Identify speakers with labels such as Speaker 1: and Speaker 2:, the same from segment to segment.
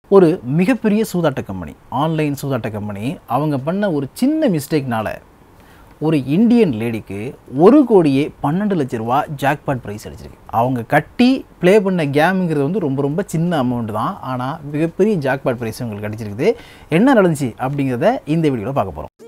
Speaker 1: ஒரு மிகப்பெரிய சூதாட்ட கம்பெனி ஆன்லைன் சூதாட்ட கம்பெனி அவங்க பண்ண ஒரு சின்ன மிஸ்டேக்னால ஒரு இந்தியன் லேடிக்கு ஒரு கோடியே பன்னெண்டு லட்ச ரூபா ஜாக்பாட் ப்ரைஸ் அடிச்சிருக்கு அவங்க கட்டி ப்ளே பண்ண கேமுங்கிறது வந்து ரொம்ப ரொம்ப சின்ன அமௌண்ட் தான் ஆனால் மிகப்பெரிய ஜாக்பாட் ப்ரைஸ் உங்களுக்கு அடிச்சிருக்குது என்ன நடந்துச்சு அப்படிங்கிறத இந்த வீடியோவில் பார்க்க போகிறோம்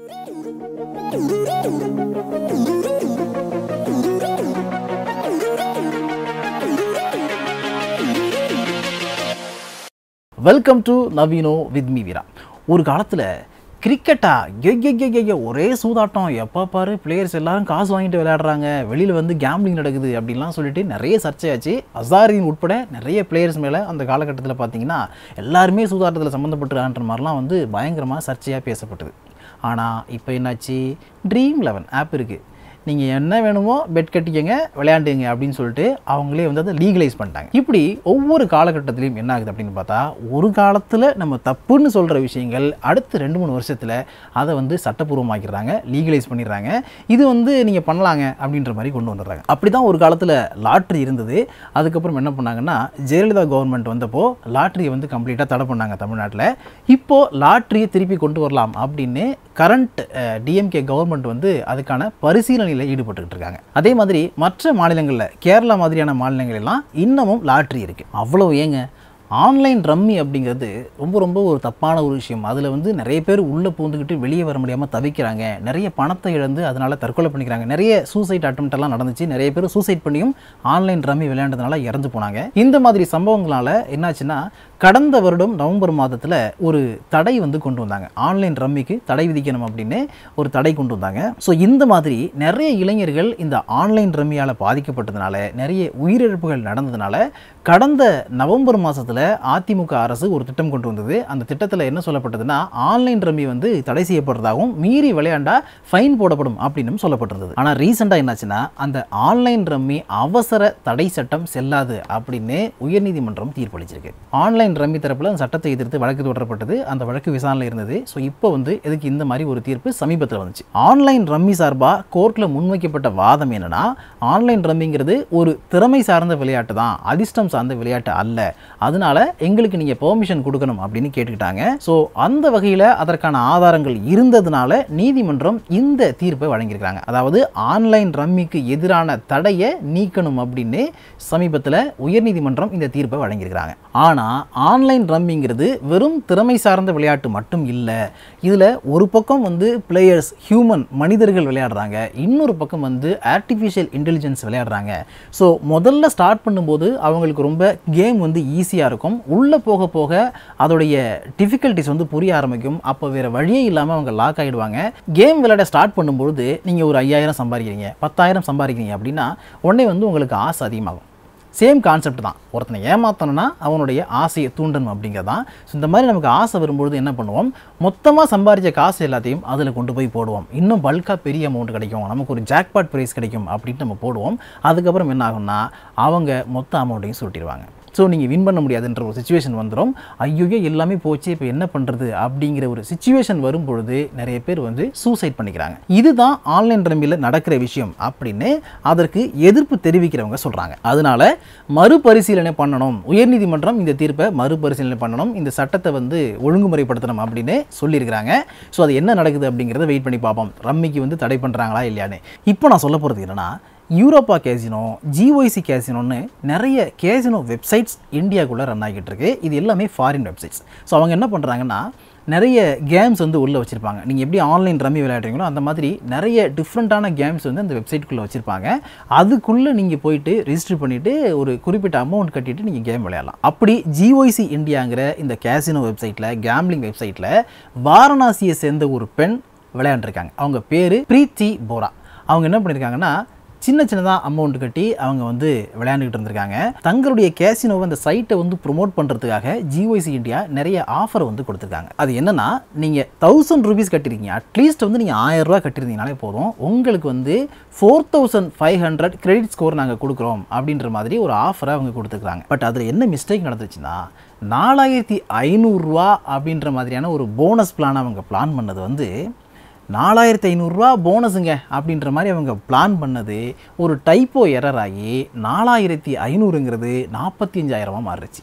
Speaker 1: வெல்கம் டு நவீனோ வித் மீ வீரா ஒரு காலத்தில் கிரிக்கெட்டா ஐயோ ஒரே சூதாட்டம் எப்போ பாரு பிளேயர்ஸ் எல்லாரும் காசு வாங்கிட்டு விளையாடுறாங்க வெளியில் வந்து கேம்லிங் நடக்குது அப்படின்லாம் சொல்லிட்டு நிறைய சர்ச்சையாச்சு அசாரின் உட்பட நிறைய பிளேயர்ஸ் மேலே அந்த காலகட்டத்தில் பார்த்தீங்கன்னா எல்லாருமே சூதாட்டத்தில் சம்மந்தப்பட்டுறான்ற மாதிரிலாம் வந்து பயங்கரமாக சர்ச்சையாக பேசப்பட்டது ஆனால் இப்போ என்னாச்சு ட்ரீம் லெவன் ஆப் இருக்குது நீங்கள் என்ன வேணுமோ பெட் கட்டிக்கங்க விளையாண்டுங்க அப்படின்னு சொல்லிட்டு அவங்களே வந்து அதை லீகலைஸ் பண்ணிட்டாங்க இப்படி ஒவ்வொரு காலகட்டத்திலையும் என்ன ஆகுது அப்படின்னு பார்த்தா ஒரு காலத்தில் நம்ம தப்புன்னு சொல்கிற விஷயங்கள் அடுத்த ரெண்டு மூணு வருஷத்தில் அதை வந்து சட்டப்பூர்வமாக்கிடுறாங்க லீகலைஸ் பண்ணிடுறாங்க இது வந்து நீங்கள் பண்ணலாங்க அப்படின்ற மாதிரி கொண்டு வந்துடுறாங்க அப்படி தான் ஒரு காலத்தில் லாட்ரி இருந்தது அதுக்கப்புறம் என்ன பண்ணாங்கன்னா ஜெயலலிதா கவர்மெண்ட் வந்தப்போ லாட்ரியை வந்து கம்ப்ளீட்டாக தடை பண்ணாங்க தமிழ்நாட்டில் இப்போது லாட்ரியை திருப்பி கொண்டு வரலாம் அப்படின்னு கரண்ட் டிஎம்கே கவர்மெண்ட் வந்து அதுக்கான பரிசீலனையில் ஈடுபட்டுக்கிட்டு இருக்காங்க அதே மாதிரி மற்ற மாநிலங்களில் கேரளா மாதிரியான மாநிலங்கள் எல்லாம் இன்னமும் லாட்ரி இருக்குது அவ்வளோ ஏங்க ஆன்லைன் ரம்மி அப்படிங்கிறது ரொம்ப ரொம்ப ஒரு தப்பான ஒரு விஷயம் அதில் வந்து நிறைய பேர் உள்ளே பூந்துக்கிட்டு வெளியே வர முடியாமல் தவிக்கிறாங்க நிறைய பணத்தை இழந்து அதனால் தற்கொலை பண்ணிக்கிறாங்க நிறைய சூசைட் அட்டம் எல்லாம் நடந்துச்சு நிறைய பேர் சூசைட் பண்ணியும் ஆன்லைன் ரம்மி விளையாண்டதுனால இறந்து போனாங்க இந்த மாதிரி சம்பவங்களால் என்னாச்சுன்னா கடந்த வருடம் நவம்பர் மாதத்தில் ஒரு தடை வந்து கொண்டு வந்தாங்க ஆன்லைன் ரம்மிக்கு தடை விதிக்கணும் அப்படின்னு ஒரு தடை கொண்டு வந்தாங்க ஸோ இந்த மாதிரி நிறைய இளைஞர்கள் இந்த ஆன்லைன் ரம்மியால் பாதிக்கப்பட்டதுனால நிறைய உயிரிழப்புகள் நடந்ததுனால கடந்த நவம்பர் மாதத்தில் அதிமுக அரசு ஒரு திட்டம் கொண்டு வந்தது அந்த திட்டத்தில் என்ன சொல்லப்பட்டதுன்னா ஆன்லைன் ரம்மி வந்து தடை செய்யப்படுறதாகவும் மீறி விளையாண்டா ஃபைன் போடப்படும் அப்படின்னு சொல்லப்பட்டிருந்தது ஆனால் ரீசெண்டாக என்னாச்சுன்னா அந்த ஆன்லைன் ரம்மி அவசர தடை சட்டம் செல்லாது அப்படின்னு உயர்நீதிமன்றம் தீர்ப்பளிச்சிருக்கு ஆன்லைன் ரம்மி தரப்பில் அந்த சட்டத்தை எதிர்த்து வழக்கு தொடரப்பட்டது அந்த வழக்கு விசாரணையில் இருந்தது ஸோ இப்போ வந்து இதுக்கு இந்த மாதிரி ஒரு தீர்ப்பு சமீபத்தில் வந்துச்சு ஆன்லைன் ரம்மி சார்பாக கோர்ட்டில் முன்வைக்கப்பட்ட வாதம் என்னன்னா ஆன்லைன் ரம்மிங்கிறது ஒரு திறமை சார்ந்த விளையாட்டு தான் அதிர்ஷ்டம் சார்ந்த விளையாட்டு அல்ல அதனால எங்களுக்கு நீங்கள் பெர்மிஷன் கொடுக்கணும் அப்படின்னு கேட்டுக்கிட்டாங்க ஸோ அந்த வகையில் அதற்கான ஆதாரங்கள் இருந்ததுனால நீதிமன்றம் இந்த தீர்ப்பை வழங்கியிருக்காங்க அதாவது ஆன்லைன் ரம்மிக்கு எதிரான தடையை நீக்கணும் அப்படின்னு சமீபத்தில் உயர்நீதிமன்றம் இந்த தீர்ப்பை வழங்கியிருக்கிறாங்க ஆனால் ஆன்லைன் ரம்மிங்கிறது வெறும் திறமை சார்ந்த விளையாட்டு மட்டும் இல்லை இதில் ஒரு பக்கம் வந்து பிளேயர்ஸ் ஹியூமன் மனிதர்கள் விளையாடுறாங்க இன்னொரு பக்கம் வந்து ஆர்டிஃபிஷியல் இன்டெலிஜென்ஸ் விளையாடுறாங்க ஸோ முதல்ல ஸ்டார்ட் பண்ணும்போது அவங்களுக்கு ரொம்ப கேம் வந்து ஈஸியாக இருக்கும் உள்ளே போக போக அதோடைய டிஃபிகல்ட்டிஸ் வந்து புரிய ஆரம்பிக்கும் அப்போ வேறு வழியே இல்லாமல் அவங்க லாக் ஆகிடுவாங்க கேம் விளையாட ஸ்டார்ட் பண்ணும்பொழுது நீங்கள் ஒரு ஐயாயிரம் சம்பாதிக்கிறீங்க பத்தாயிரம் சம்பாதிக்கிறீங்க அப்படின்னா உடனே வந்து உங்களுக்கு ஆசை அதிகமாகும் சேம் கான்செப்ட் தான் ஒருத்தனை ஏமாத்தணும்னா அவனுடைய ஆசையை தூண்டணும் அப்படிங்கிறது தான் ஸோ இந்த மாதிரி நமக்கு ஆசை வரும்பொழுது என்ன பண்ணுவோம் மொத்தமாக சம்பாதிச்ச காசு எல்லாத்தையும் அதில் கொண்டு போய் போடுவோம் இன்னும் பல்காக பெரிய அமௌண்ட் கிடைக்கும் நமக்கு ஒரு ஜாக்பாட் ப்ரைஸ் கிடைக்கும் அப்படின்ட்டு நம்ம போடுவோம் அதுக்கப்புறம் என்ன ஆகும்னா அவங்க மொத்த அமௌண்ட்டையும் சுட்டிடுவாங்க ஸோ நீங்கள் வின் பண்ண முடியாதுன்ற ஒரு சுச்சுவேஷன் வந்துடும் ஐயோ எல்லாமே போச்சு இப்போ என்ன பண்ணுறது அப்படிங்கிற ஒரு சுச்சுவேஷன் வரும்பொழுது நிறைய பேர் வந்து சூசைட் பண்ணிக்கிறாங்க இதுதான் ஆன்லைன் ரம்மியில் நடக்கிற விஷயம் அப்படின்னு அதற்கு எதிர்ப்பு தெரிவிக்கிறவங்க சொல்கிறாங்க அதனால மறுபரிசீலனை பண்ணணும் உயர்நீதிமன்றம் இந்த தீர்ப்பை மறுபரிசீலனை பண்ணணும் இந்த சட்டத்தை வந்து ஒழுங்குமுறைப்படுத்தணும் அப்படின்னு சொல்லியிருக்கிறாங்க ஸோ அது என்ன நடக்குது அப்படிங்கிறத வெயிட் பண்ணி பார்ப்போம் ரம்மிக்கு வந்து தடை பண்ணுறாங்களா இல்லையான்னு இப்போ நான் சொல்ல போகிறது என்னன்னா யூரோப்பா கேசினோ ஜிஒய்சி கேசினோன்னு நிறைய கேசினோ வெப்சைட்ஸ் இந்தியாவுக்குள்ளே ரன் ஆகிட்டு இருக்கு இது எல்லாமே ஃபாரின் வெப்சைட்ஸ் ஸோ அவங்க என்ன பண்ணுறாங்கன்னா நிறைய கேம்ஸ் வந்து உள்ளே வச்சுருப்பாங்க நீங்கள் எப்படி ஆன்லைன் ரம்மி விளையாடுறீங்களோ அந்த மாதிரி நிறைய டிஃப்ரெண்ட்டான கேம்ஸ் வந்து அந்த வெப்சைட்டுக்குள்ளே வச்சுருப்பாங்க அதுக்குள்ளே நீங்கள் போயிட்டு ரிஜிஸ்டர் பண்ணிவிட்டு ஒரு குறிப்பிட்ட அமௌண்ட் கட்டிட்டு நீங்கள் கேம் விளையாடலாம் அப்படி ஜிஒய்சி இந்தியாங்கிற இந்த கேசினோ வெப்சைட்டில் கேம்லிங் வெப்சைட்டில் வாரணாசியை சேர்ந்த ஒரு பெண் விளையாண்டுருக்காங்க அவங்க பேர் பிரீத்தி போரா அவங்க என்ன பண்ணியிருக்காங்கன்னா சின்ன சின்னதாக அமௌண்ட் கட்டி அவங்க வந்து விளையாண்டுக்கிட்டு இருந்திருக்காங்க தங்களுடைய கேசினோவை அந்த சைட்டை வந்து ப்ரொமோட் பண்ணுறதுக்காக ஜிஒய்சி இந்தியா நிறைய ஆஃபர் வந்து கொடுத்துருக்காங்க அது என்னன்னா நீங்கள் தௌசண்ட் ருபீஸ் கட்டிருக்கீங்க அட்லீஸ்ட் வந்து நீங்கள் ஆயிரம் ரூபா கட்டிருந்தீங்கனாலே போதும் உங்களுக்கு வந்து four thousand five hundred credit score நாங்கள் கொடுக்குறோம் அப்படின்ற மாதிரி ஒரு ஆஃபரை அவங்க கொடுத்துருக்காங்க பட் அதில் என்ன மிஸ்டேக் நடந்துச்சுன்னா நாலாயிரத்தி ஐநூறுரூவா அப்படின்ற மாதிரியான ஒரு போனஸ் பிளான் அவங்க பிளான் பண்ணது வந்து நாலாயிரத்தி ஐநூறுரூவா போனஸுங்க அப்படின்ற மாதிரி அவங்க பிளான் பண்ணது ஒரு டைப்போ எரர் ஆகி நாலாயிரத்தி ஐநூறுங்கிறது நாற்பத்தி அஞ்சாயிரமாக மாறுச்சு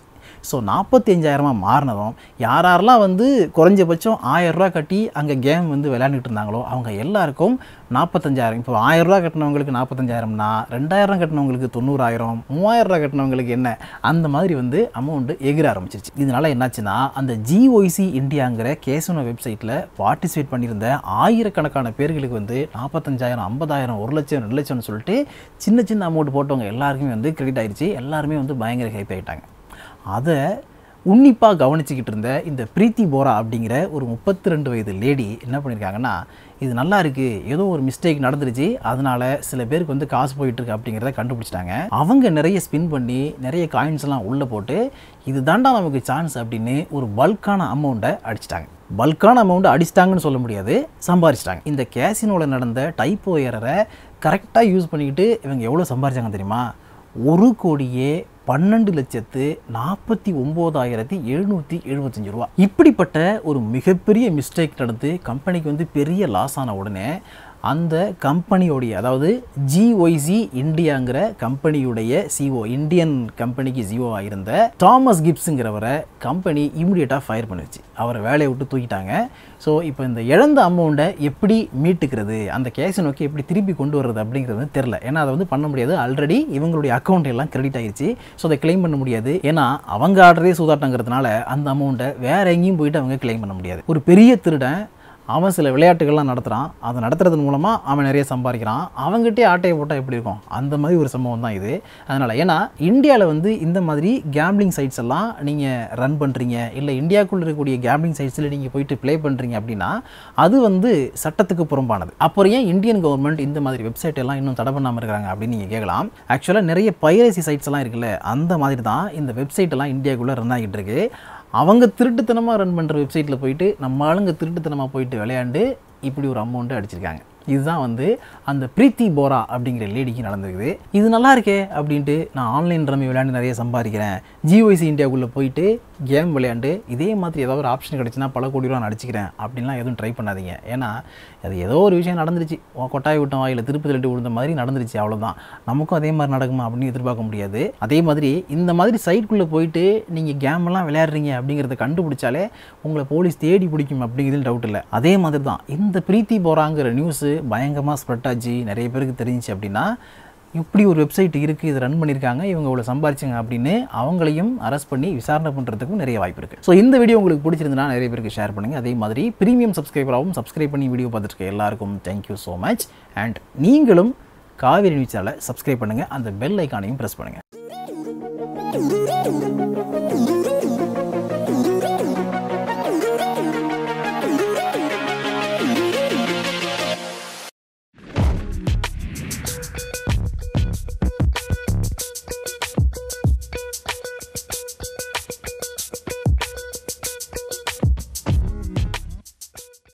Speaker 1: ஸோ நாற்பத்தி அஞ்சாயிரமாக மாறினதும் யார் யாரெல்லாம் வந்து குறைஞ்சபட்சம் ஆயிரம் ரூபாய் கட்டி அங்கே கேம் வந்து விளையாண்டுட்டு இருந்தாங்களோ அவங்க எல்லாருக்கும் நாற்பத்தஞ்சாயிரம் இப்போ ஆயிரம் ரூபாய் கட்டினவங்களுக்கு நாற்பத்தஞ்சாயிரம்னா ரெண்டாயிரம் கட்டினவங்களுக்கு தொண்ணூறாயிரம் மூவாயிரம் ரூபாய் கட்டினவங்களுக்கு என்ன அந்த மாதிரி வந்து அமௌண்ட்டு எகிர ஆரம்பிச்சிருச்சு இதனால என்னாச்சுன்னா அந்த ஜிஒய்சி இந்தியாங்கிற கேசனோ வெப்சைட்டில் பார்ட்டிசிபேட் பண்ணியிருந்த ஆயிரக்கணக்கான பேர்களுக்கு வந்து நாற்பத்தஞ்சாயிரம் ஐம்பதாயிரம் ஒரு லட்சம் ரெண்டு லட்சம்னு சொல்லிட்டு சின்ன சின்ன அமௌண்ட் போட்டவங்க எல்லாருக்குமே வந்து கிரெடிட் ஆயிடுச்சு எல்லாருமே வந்து பயங்கர ஹைப் ஆகிட்டாங்க அதை உன்னிப்பாக கவனிச்சுக்கிட்டு இருந்த இந்த பிரீத்தி போரா அப்படிங்கிற ஒரு முப்பத்தி ரெண்டு வயது லேடி என்ன பண்ணியிருக்காங்கன்னா இது நல்லா இருக்குது ஏதோ ஒரு மிஸ்டேக் நடந்துருச்சு அதனால சில பேருக்கு வந்து காசு போயிட்டு இருக்கு அப்படிங்கிறத கண்டுபிடிச்சிட்டாங்க அவங்க நிறைய ஸ்பின் பண்ணி நிறைய காயின்ஸ் எல்லாம் உள்ளே போட்டு இது தாண்டா நமக்கு சான்ஸ் அப்படின்னு ஒரு பல்கான அமௌண்ட்டை அடிச்சிட்டாங்க பல்கான அமௌண்ட் அடிச்சிட்டாங்கன்னு சொல்ல முடியாது சம்பாரிச்சிட்டாங்க இந்த கேசினோவில் நடந்த டைப்போ எரரை கரெக்டாக யூஸ் பண்ணிக்கிட்டு இவங்க எவ்வளோ சம்பாரிச்சாங்க தெரியுமா ஒரு கோடியே பன்னெண்டு லட்சத்து நாற்பத்தி ஒம்போதாயிரத்தி எழுநூற்றி எழுபத்தஞ்சு ரூபா இப்படிப்பட்ட ஒரு மிகப்பெரிய மிஸ்டேக் நடந்து கம்பெனிக்கு வந்து பெரிய லாஸ் ஆன உடனே அந்த கம்பெனியோடைய அதாவது ஜிஒய்சி இந்தியாங்கிற கம்பெனியுடைய சிஓ இந்தியன் கம்பெனிக்கு ஜிஓவாக இருந்த தாமஸ் கிப்ஸுங்கிறவரை கம்பெனி இமிடியேட்டாக ஃபயர் பண்ணிருச்சு அவரை வேலையை விட்டு தூக்கிட்டாங்க ஸோ இப்போ இந்த இழந்த அமௌண்ட்டை எப்படி மீட்டுக்கிறது அந்த கேஷை நோக்கி எப்படி திருப்பி கொண்டு வர்றது அப்படிங்கிறது வந்து தெரில ஏன்னா அதை வந்து பண்ண முடியாது ஆல்ரெடி இவங்களுடைய அக்கௌண்ட் எல்லாம் கிரெடிட் ஆயிருச்சு ஸோ அதை கிளைம் பண்ண முடியாது ஏன்னா அவங்க ஆர்டரே சூதாட்டங்கிறதுனால அந்த அமௌண்ட்டை வேற எங்கேயும் போயிட்டு அவங்க கிளைம் பண்ண முடியாது ஒரு பெரிய திருடன் அவன் சில விளையாட்டுகள்லாம் நடத்துகிறான் அதை நடத்துறது மூலமாக அவன் நிறைய சம்பாதிக்கிறான் அவங்ககிட்டே ஆட்டையை போட்டால் எப்படி இருக்கும் அந்த மாதிரி ஒரு சம்பவம் தான் இது அதனால் ஏன்னா இந்தியாவில் வந்து இந்த மாதிரி கேம்லிங் சைட்ஸ் எல்லாம் நீங்கள் ரன் பண்ணுறீங்க இல்லை இந்தியாவுக்குள்ள இருக்கக்கூடிய கேம்லிங் சைட்ஸில் நீங்கள் போயிட்டு ப்ளே பண்ணுறீங்க அப்படின்னா அது வந்து சட்டத்துக்கு புறம்பானது அப்புறம் ஏன் இந்தியன் கவர்மெண்ட் இந்த மாதிரி வெப்சைட் எல்லாம் இன்னும் தடை பண்ணாமல் இருக்கிறாங்க அப்படின்னு நீங்கள் கேட்கலாம் ஆக்சுவலாக நிறைய பைரசி சைட்ஸ் எல்லாம் இருக்குல்ல அந்த மாதிரி தான் இந்த வெப்சைட் எல்லாம் இந்தியாவுக்குள்ளே ரன் ஆகிட்டு இருக்கு அவங்க திருட்டுத்தனமாக ரன் பண்ணுற வெப்சைட்டில் போயிட்டு நம்ம ஆளுங்க திருட்டுத்தனமாக போயிட்டு விளையாண்டு இப்படி ஒரு அமௌண்ட்டு அடிச்சிருக்காங்க இதுதான் வந்து அந்த பிரீத்தி போரா அப்படிங்கிற லேடிக்கு நடந்திருக்குது இது நல்லா இருக்கே அப்படின்ட்டு நான் ஆன்லைன் ரம்மி விளையாண்டு நிறைய சம்பாதிக்கிறேன் ஜிஓசி இந்தியாவுக்குள்ளே போயிட்டு கேம் விளையாண்டு இதே மாதிரி ஏதாவது ஒரு ஆப்ஷன் கிடச்சுன்னா பல கோடி ரூபா நான் அடிச்சுக்கிறேன் அப்படின்லாம் எதுவும் ட்ரை பண்ணாதீங்க ஏன்னா அது ஏதோ ஒரு விஷயம் நடந்துருச்சு உன் கொட்டாய் விட்ட வாயில் திருப்பி தள்ளி விழுந்த மாதிரி நடந்துருச்சு அவ்வளோதான் நமக்கும் அதே மாதிரி நடக்குமா அப்படின்னு எதிர்பார்க்க முடியாது அதே மாதிரி இந்த மாதிரி சைட்குள்ளே போயிட்டு நீங்கள் கேம்லாம் விளையாடுறீங்க அப்படிங்கிறத கண்டுபிடிச்சாலே உங்களை போலீஸ் தேடி பிடிக்கும் அப்படிங்கிறதுல டவுட் இல்லை அதே மாதிரி தான் இந்த பிரீத்தி போகிறாங்கிற நியூஸு பயங்கரமாக ஸ்ப்ரெட் ஆச்சு நிறைய பேருக்கு தெரிஞ்சிச்சு அப்படின்னா இப்படி ஒரு வெப்சைட் இருக்குது இது ரன் பண்ணியிருக்காங்க இவங்க இவ்வளோ சம்பாரிச்சாங்க அப்படின்னு அவங்களையும் அரெஸ்ட் பண்ணி விசாரணை பண்ணுறதுக்கும் நிறைய வாய்ப்பு இருக்குது ஸோ இந்த வீடியோ உங்களுக்கு பிடிச்சிருந்தனா நிறைய பேருக்கு ஷேர் பண்ணுங்கள் அதே மாதிரி ப்ரீமியம் சப்ஸ்கிரைபராகவும் சப்ஸ்கிரைப் பண்ணி வீடியோ பார்த்துட்டு இருக்க எல்லாருக்கும் தேங்க்யூ ஸோ மச் அண்ட் நீங்களும் காவேரி நியூஸ் சேனலை சப்ஸ்கிரைப் பண்ணுங்கள் அந்த பெல் ஐக்கானையும் ப்ரெஸ் பண்ணுங்கள்